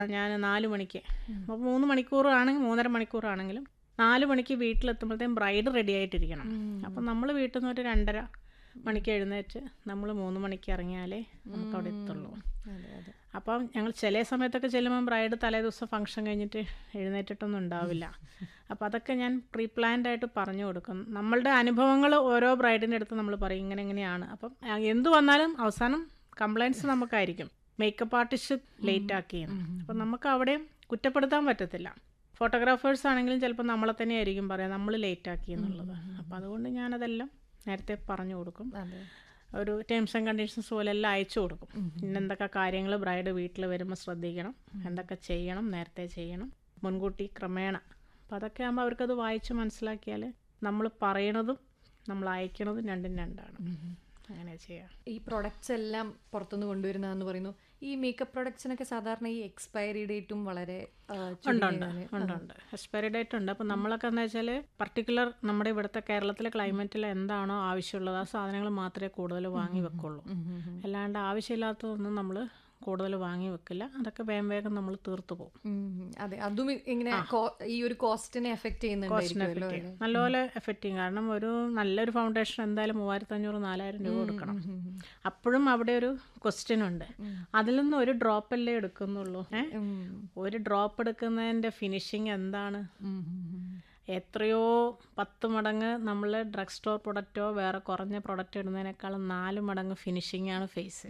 ഞാൻ നാല് മണിക്ക് അപ്പോൾ മൂന്ന് മണിക്കൂറാണെങ്കിൽ മൂന്നര മണിക്കൂറാണെങ്കിലും നാല് മണിക്ക് വീട്ടിലെത്തുമ്പോഴത്തേക്കും ബ്രൈഡ് റെഡി ആയിട്ടിരിക്കണം അപ്പം നമ്മൾ വീട്ടിൽ നിന്ന് ഒരു രണ്ടര മണിക്ക് എഴുന്നേറ്റ് നമ്മൾ മൂന്ന് മണിക്ക് ഇറങ്ങിയാലേ നമുക്ക് അവിടെ എത്തുള്ളൂ അതെ അതെ അപ്പം ഞങ്ങൾ ചില സമയത്തൊക്കെ ചെല്ലുമ്പോൾ ബ്രൈഡ് തലേ ദിവസം ഫംഗ്ഷൻ കഴിഞ്ഞിട്ട് എഴുന്നേറ്റിട്ടൊന്നും ഉണ്ടാവില്ല അപ്പോൾ അതൊക്കെ ഞാൻ പ്രീ പ്ലാൻഡ് ആയിട്ട് പറഞ്ഞു കൊടുക്കും നമ്മളുടെ അനുഭവങ്ങൾ ഓരോ ബ്രൈഡിൻ്റെ അടുത്ത് നമ്മൾ പറയും ഇങ്ങനെ ഇങ്ങനെയാണ് അപ്പം ആ, എന്ത് വന്നാലും അവസാനം കംപ്ലയിൻസ് നമുക്കായിരിക്കും മേക്കപ്പ് ആർട്ടിസ്റ്റ് ലേറ്റ് ആക്കിയെന്ന് അപ്പം നമുക്ക് അവിടെയും കുറ്റപ്പെടുത്താൻ പറ്റത്തില്ല ഫോട്ടോഗ്രാഫേഴ്സ് ആണെങ്കിലും ചിലപ്പോൾ നമ്മളെ തന്നെ ആയിരിക്കും പറയാം നമ്മൾ ലേറ്റ് ആക്കി എന്നുള്ളത് അപ്പോൾ അതുകൊണ്ട് ഞാനതെല്ലാം നേരത്തെ പറഞ്ഞു കൊടുക്കും അതെ ഒരു ടേംസ് ആൻഡ് കണ്ടീഷൻസ് പോലെ എല്ലാം അയച്ചു കൊടുക്കും ഇന്നെന്തൊക്കെ കാര്യങ്ങൾ ബ്രൈഡ് വീട്ടിൽ വരുമ്പോൾ ശ്രദ്ധിക്കണം എന്തൊക്കെ ചെയ്യണം നേരത്തെ ചെയ്യണം മുൻകൂട്ടി ക്രമേണ അപ്പം അതൊക്കെ ആകുമ്പോൾ അവർക്കത് വായിച്ച് മനസ്സിലാക്കിയാൽ നമ്മൾ പറയണതും നമ്മൾ അയക്കണതും രണ്ടും രണ്ടാണ് അങ്ങനെ ചെയ്യാം ഈ പ്രൊഡക്ട്സ് എല്ലാം പുറത്തുനിന്ന് കൊണ്ടുവരുന്നതെന്ന് പറയുന്നു ഈ മേക്കപ്പ് പ്രൊഡക്ട്സിനൊക്കെ സാധാരണ ഈ എക്സ്പയറി ഡേറ്റും വളരെ ആ, ഉണ്ട് ചുരുങ്ങിയ ഉണ്ട് കാലം- ഉണ്ട് ഉണ്ട് എക്സ്പയറി ഡേറ്റ് ഉണ്ട് അപ്പം നമ്മളൊക്കെ എന്താ വെച്ചാൽ പർട്ടിക്കുലർ നമ്മുടെ ഇവിടുത്തെ കേരളത്തിലെ ക്ലൈമറ്റിൽ എന്താണോ ആവശ്യമുള്ളത് ആ സാധനങ്ങൾ മാത്രമേ കൂടുതൽ വാങ്ങി വെക്കുള്ളൂ അല്ലാണ്ട് ആവശ്യമില്ലാത്തതൊന്നും നമ്മൾ കൂടുതൽ വാങ്ങി വെക്കില്ല അതൊക്കെ വേഗം വേഗം നമ്മൾ തീർത്തു പോകും ഉം, അതെ അതും ഇ- ഇങ്ങനെ കോ- ഈ ഒരു കോസ്റ്റിനെ എഫക്ട് ചെയ്യുന്നുണ്ടായിരിക്കുമല്ലോ അല്ലേ? നല്ലപോലെ എഫക്റ്റ് ചെയ്യും കാരണം ഒരു നല്ലൊരു ഫൗണ്ടേഷൻ എന്തായാലും മൂവായിരത്തി അഞ്ഞൂറ് നാലായിരം രൂപ കൊടുക്കണം അപ്പോഴും അവിടെ ഒരു ക്വസ്റ്റ്യൻ ഉണ്ട് അതിൽ നിന്ന് ഒരു ഡ്രോപ്പ് അല്ലേ എടുക്കുന്നുള്ളൂ ഏ ഉം. ഒരു ഡ്രോപ്പ് എടുക്കുന്നതിൻ്റെ ഫിനിഷിങ് എന്താണ് ഉം, ഉം, ഉം. എത്രയോ പത്ത് മടങ്ങ് നമ്മൾ ഡ്രഗ് സ്റ്റോർ പ്രൊഡക്റ്റോ വേറെ കുറഞ്ഞ പ്രൊഡക്റ്റ് ഇടുന്നതിനേക്കാളും നാല് മടങ്ങ് ഫിനിഷിംഗ് ആണ് ഫേസ്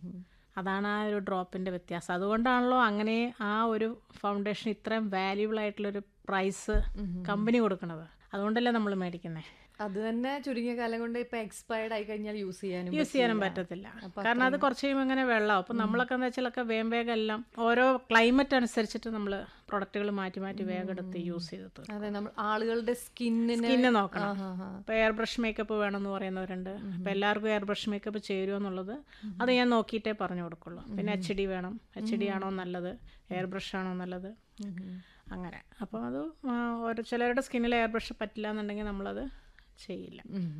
അതാണ് ആ ഒരു ഡ്രോപ്പിൻ്റെ വ്യത്യാസം അതുകൊണ്ടാണല്ലോ അങ്ങനെ ആ ഒരു ഫൗണ്ടേഷൻ ഇത്രയും വാല്യൂബിൾ ആയിട്ടുള്ളൊരു പ്രൈസ് കമ്പനി കൊടുക്കണത് അതുകൊണ്ടല്ലേ നമ്മൾ മേടിക്കുന്നത് അത് തന്നെ ചുരുങ്ങിയ കാലം കൊണ്ട് ഇപ്പൊ എക്സ്പയർഡ് ആയി കഴിഞ്ഞാൽ യൂസ് ചെയ്യാനും യൂസ് ചെയ്യാനും പറ്റത്തില്ല കാരണം അത് കുറച്ച് കഴിയുമ്പോൾ ഇങ്ങനെ വെള്ളം അപ്പം നമ്മളൊക്കെ എന്താ വെച്ചാലൊക്കെ വേഗം വേഗം എല്ലാം ഓരോ ക്ലൈമറ്റ് അനുസരിച്ചിട്ട് നമ്മൾ പ്രൊഡക്റ്റുകൾ മാറ്റി മാറ്റി വേഗം എടുത്ത് യൂസ് ചെയ്ത് തീർക്കും അതെ നമ്മൾ ആളുകളുടെ സ്കിന്നിന് സ്കിന്ന് നോക്കണം ഇപ്പോൾ എയർ ബ്രഷ് മേക്കപ്പ് വേണമെന്ന് പറയുന്നവരുണ്ട് അപ്പോൾ എല്ലാവർക്കും എയർ ബ്രഷ് മേക്കപ്പ് ചേരുമോ എന്നുള്ളത് അത് ഞാൻ നോക്കിയിട്ടേ പറഞ്ഞു കൊടുക്കുള്ളൂ പിന്നെ എച്ച് ഡി വേണം എച്ച് ഡി ആണോ നല്ലത് എയർ ബ്രഷ് ആണോ നല്ലത് അങ്ങനെ അപ്പോൾ അത് ആ, ഓരോ ചിലരുടെ സ്കിന്നിൽ എയർ ബ്രഷ് പറ്റില്ല എന്നുണ്ടെങ്കിൽ നമ്മളത് ചെയ്യില്ല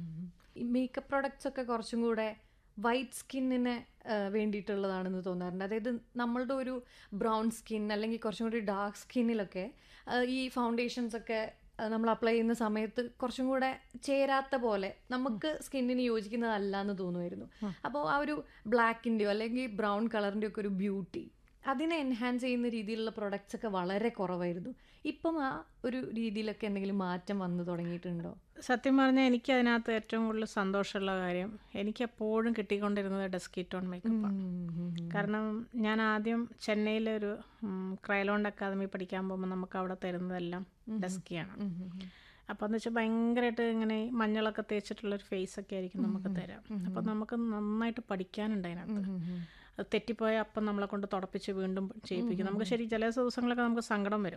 ഈ മേക്കപ്പ് പ്രോഡക്ട്സ് ഒക്കെ കുറച്ചും കൂടെ വൈറ്റ് സ്കിന്നിന് വേണ്ടിയിട്ടുള്ളതാണെന്ന് തോന്നാറുണ്ട് അതായത് നമ്മളുടെ ഒരു ബ്രൗൺ സ്കിൻ അല്ലെങ്കിൽ കുറച്ചും കൂടി ഡാർക്ക് സ്കിന്നിലൊക്കെ ഈ ഫൗണ്ടേഷൻസ് ഒക്കെ ആ, നമ്മൾ അപ്ലൈ ചെയ്യുന്ന സമയത്ത് കുറച്ചും കൂടെ ചേരാത്ത പോലെ നമുക്ക് സ്കിന്നിന് യോജിക്കുന്നതല്ല എന്ന് തോന്നുമായിരുന്നു അപ്പോൾ ആ ഒരു ബ്ലാക്കിൻ്റെയോ അല്ലെങ്കിൽ ബ്രൗൺ കളറിൻ്റെയോ ഒക്കെ ഒരു ബ്യൂട്ടി അതിനെ എൻഹാൻസ് ചെയ്യുന്ന രീതിയിലുള്ള പ്രൊഡക്ട്സ് ഒക്കെ വളരെ കുറവായിരുന്നു ഇപ്പം ആ ഒരു രീതിയിലൊക്കെ എന്തെങ്കിലും മാറ്റം വന്നു തുടങ്ങിയിട്ടുണ്ടോ സത്യം പറഞ്ഞാൽ എനിക്ക് അതിനകത്ത് ഏറ്റവും കൂടുതൽ സന്തോഷമുള്ള കാര്യം എനിക്ക് എപ്പോഴും കിട്ടിക്കൊണ്ടിരുന്നത് ഡെസ്കിറ്റോൺ മേക്കപ്പാണ് കാരണം ഞാൻ ആദ്യം ചെന്നൈയിലെ ഒരു ക്രൈലോണ്ട് അക്കാദമി പഠിക്കാൻ പോകുമ്പോൾ നമുക്ക് അവിടെ തരുന്നതെല്ലാം ഡെസ്കിയാണ് അപ്പോൾ എന്ന് വെച്ചാൽ ഭയങ്കരമായിട്ട് ഇങ്ങനെ ഈ മഞ്ഞളൊക്കെ തേച്ചിട്ടുള്ളൊരു ഫേസ് ഒക്കെ ആയിരിക്കും നമുക്ക് തരാം അപ്പോൾ നമുക്ക് നന്നായിട്ട് പഠിക്കാനുണ്ട് അതിനകത്ത് അത് തെറ്റിപ്പോയ അപ്പം നമ്മളെ കൊണ്ട് തുടപ്പിച്ച് വീണ്ടും ചെയ്യിപ്പിക്കും നമുക്ക് ശരി ചില ദിവസങ്ങളൊക്കെ നമുക്ക് സങ്കടം വരും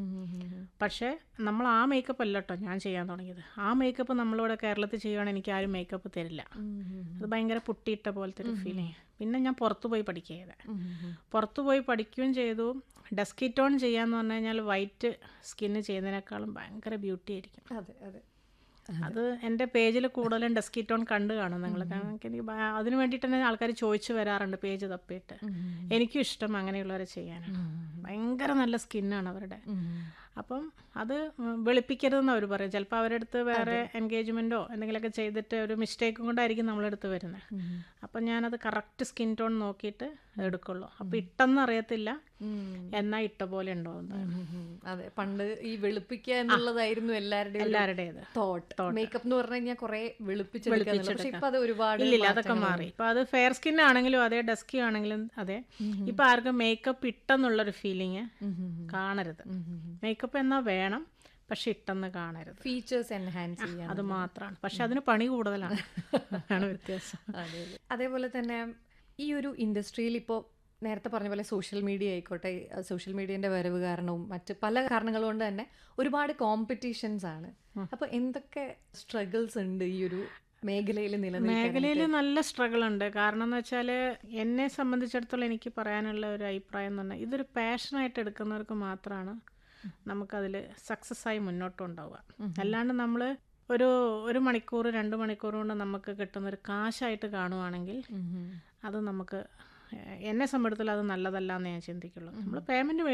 പക്ഷേ നമ്മൾ ആ മേക്കപ്പ് അല്ല കേട്ടോ ഞാൻ ചെയ്യാൻ തുടങ്ങിയത് ആ മേക്കപ്പ് നമ്മളിവിടെ കേരളത്തിൽ ചെയ്യുവാണെങ്കിൽ എനിക്ക് ആരും മേക്കപ്പ് തരില്ല അത് ഭയങ്കര പുട്ടിയിട്ട പോലത്തെ ഒരു ഫീലിംഗ് പിന്നെ ഞാൻ പുറത്തു പോയി പഠിക്കുക ചെയ്തത് പുറത്തു പോയി പഠിക്കുകയും ചെയ്തു ഡെസ്കി ടോൺ ചെയ്യാന്ന് പറഞ്ഞു കഴിഞ്ഞാൽ വൈറ്റ് സ്കിന്ന് ചെയ്യുന്നതിനേക്കാളും ഭയങ്കര ബ്യൂട്ടി ആയിരിക്കും അതെ അതെ അത് എൻ്റെ പേജിൽ കൂടുതലും ഡെസ്കി ടോൺ കണ്ടു കാണും നിങ്ങൾ കാരണം എനിക്ക് ഭ- അതിന് വേണ്ടിയിട്ട് തന്നെ ആൾക്കാർ ചോദിച്ചു വരാറുണ്ട് പേജ് തപ്പിയിട്ട് എനിക്കും ഇഷ്ടം അങ്ങനെയുള്ളവരെ ചെയ്യാനാണ് ഭയങ്കര നല്ല സ്കിന്നാണ് അവരുടെ അപ്പം അത് വെളുപ്പിക്കരുതെന്ന് അവർ പറയും ചിലപ്പോൾ അവരുടെ അടുത്ത് വേറെ എൻഗേജ്മെൻറ്റോ എന്തെങ്കിലുമൊക്കെ ചെയ്തിട്ട് ഒരു മിസ്റ്റേക്കും കൊണ്ടായിരിക്കും നമ്മളടുത്ത് വരുന്നത് അപ്പം ഞാനത് കറക്റ്റ് സ്കിൻ ടോൺ നോക്കിയിട്ട് എടുക്കുള്ളൂ അപ്പം ഇട്ടെന്ന് അറിയത്തില്ല എന്നാൽ ഇട്ട പോലെ ഉണ്ടോ എന്ന് അതെ പണ്ട് ഈ വെളുപ്പിക്കുക എന്നുള്ളതായിരുന്നു എല്ലാവരുടെയും എല്ലാവരുടേത് തോട്ട് മേക്കപ്പ് എന്ന് പറഞ്ഞു കഴിഞ്ഞാൽ കുറെ വെളുപ്പിച്ചെടുക്കുക പക്ഷെ ഇപ്പൊ അത് ഒരുപാട് ഇല്ലില്ല അതൊക്കെ മാറി ഇപ്പൊ അത് ഫെയർ സ്കിൻ ആണെങ്കിലും അതെ ഡസ്കി ആണെങ്കിലും അതെ ഇപ്പൊ ആർക്കും മേക്കപ്പ് ഇട്ടെന്നുള്ളൊരു ഫീലിംഗ് കാണരുത് മേക്കപ്പ് എന്നാ വേണം പക്ഷെ ഇട്ടെന്ന് കാണരുത് ഫീച്ചേഴ്സ് എൻഹാൻസ് ചെയ്യാൻ അത് മാത്രമാണ് പക്ഷെ അതിന് പണി കൂടുതലാണ് അതാണ് വ്യത്യാസം അതെ അതെ. അതേപോലെ തന്നെ ഈ ഒരു ഇൻഡസ്ട്രിയിൽ ഇപ്പോൾ നേരത്തെ പറഞ്ഞ പോലെ സോഷ്യൽ മീഡിയ ആയിക്കോട്ടെ സോഷ്യൽ മീഡിയന്റെ വരവ് കാരണവും മറ്റ് പല കാരണങ്ങൾ കൊണ്ട് തന്നെ ഒരുപാട് കോമ്പറ്റീഷൻസ് ആണ് അപ്പൊ എന്തൊക്കെ സ്ട്രഗിൾസ് ഉണ്ട് ഈ ഒരു മേഖലയിൽ നിലനിൽക്കാൻ മേഖലയിൽ നല്ല സ്ട്രഗിൾ ഉണ്ട് കാരണം എന്ന് വെച്ചാൽ എന്നെ സംബന്ധിച്ചിടത്തോളം എനിക്ക് പറയാനുള്ള ഒരു അഭിപ്രായം എന്ന് പറഞ്ഞാൽ ഇതൊരു പാഷനായിട്ട് എടുക്കുന്നവർക്ക് മാത്രമാണ് നമുക്കതിൽ സക്സസ് ആയി മുന്നോട്ട് ഉണ്ടാവുക അല്ലാണ്ട് നമ്മൾ ഒരു ഒരു മണിക്കൂർ രണ്ട് മണിക്കൂർ കൊണ്ട് നമുക്ക് കിട്ടുന്ന ഒരു കാശായിട്ട് കാണുവാണെങ്കിൽ അത് നമുക്ക് എന്നെ സംബന്ധിച്ചിടത്തോളം അത് നല്ലതല്ല എന്ന് ഞാൻ ചിന്തിക്കുള്ളൂ നമ്മൾ പേയ്മെൻറ്റ്